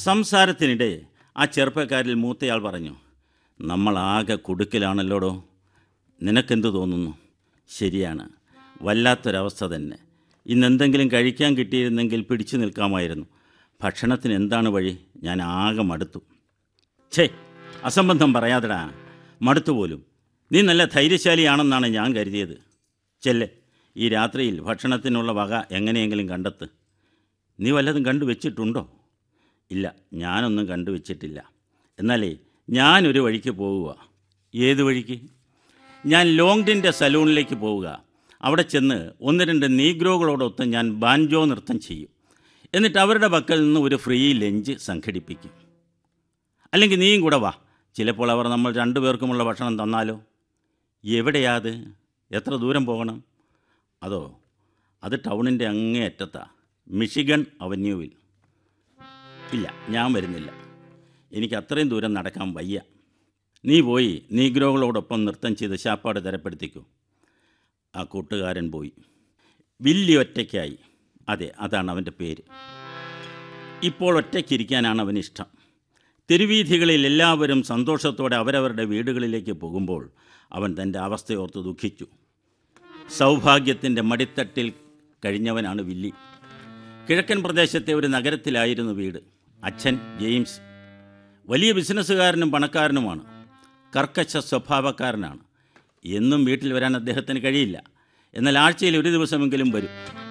സംസാരത്തിനിടെ ആ ചെറുപ്പക്കാരിൽ മൂത്തയാൾ പറഞ്ഞു നമ്മളാകെ കുടുക്കിലാണല്ലോടോ നിനക്കെന്തു തോന്നുന്നു ശരിയാണ് വല്ലാത്തൊരവസ്ഥ തന്നെ ഇന്നെന്തെങ്കിലും കഴിക്കാൻ കിട്ടിയിരുന്നെങ്കിൽ പിടിച്ചു നിൽക്കാമായിരുന്നു ഭക്ഷണത്തിന് എന്താണ് വഴി ഞാൻ ആകെ മടുത്തു ഛേ അസംബന്ധം പറയാതെടാ മടുത്തുപോലും നീ നല്ല ധൈര്യശാലിയാണെന്നാണ് ഞാൻ കരുതിയത് ചെല്ലെ ഈ രാത്രിയിൽ ഭക്ഷണത്തിനുള്ള വക എങ്ങനെയെങ്കിലും കണ്ടെത്ത് നീ വല്ലതും കണ്ടുവച്ചിട്ടുണ്ടോ ഇല്ല ഞാനൊന്നും കണ്ടുവച്ചിട്ടില്ല എന്നാലേ ഞാനൊരു വഴിക്ക് പോവുക ഏത് വഴിക്ക് ഞാൻ ലോങ്ഡിൻ്റെ സലൂണിലേക്ക് പോവുക അവിടെ ചെന്ന് ഒന്ന് രണ്ട് നീഗ്രോകളോടൊത്ത് ഞാൻ ബാൻജോ നൃത്തം ചെയ്യും എന്നിട്ട് അവരുടെ പക്കൽ നിന്ന് ഒരു ഫ്രീ ലഞ്ച് സംഘടിപ്പിക്കും അല്ലെങ്കിൽ നീയും കൂടെ വാ ചിലപ്പോൾ അവർ നമ്മൾ രണ്ടുപേർക്കുമുള്ള ഭക്ഷണം തന്നാലോ എവിടെയാത് എത്ര ദൂരം പോകണം അതോ അത് ടൗണിൻ്റെ അങ്ങേ അറ്റത്താ മിഷിഗൺ അവന്യൂവിൽ ഇല്ല ഞാൻ വരുന്നില്ല എനിക്ക് അത്രയും ദൂരം നടക്കാൻ വയ്യ നീ പോയി നീഗ്രോകളോടൊപ്പം നൃത്തം ചെയ്ത് ശാപ്പാട് തരപ്പെടുത്തിക്കൂ ആ കൂട്ടുകാരൻ പോയി വില്ലി ഒറ്റയ്ക്കായി അതെ അതാണ് അവൻ്റെ പേര് ഇപ്പോൾ ഒറ്റയ്ക്കിരിക്കാനാണ് അവന് ഇഷ്ടം തെരുവീഥികളിൽ എല്ലാവരും സന്തോഷത്തോടെ അവരവരുടെ വീടുകളിലേക്ക് പോകുമ്പോൾ അവൻ തൻ്റെ അവസ്ഥയോർത്ത് ദുഃഖിച്ചു സൗഭാഗ്യത്തിൻ്റെ മടിത്തട്ടിൽ കഴിഞ്ഞവനാണ് വില്ലി കിഴക്കൻ പ്രദേശത്തെ ഒരു നഗരത്തിലായിരുന്നു വീട് അച്ഛൻ ജെയിംസ് വലിയ ബിസിനസ്സുകാരനും പണക്കാരനുമാണ് കർക്കശ സ്വഭാവക്കാരനാണ് എന്നും വീട്ടിൽ വരാൻ അദ്ദേഹത്തിന് കഴിയില്ല എന്നാൽ ആഴ്ചയിൽ ഒരു ദിവസമെങ്കിലും വരും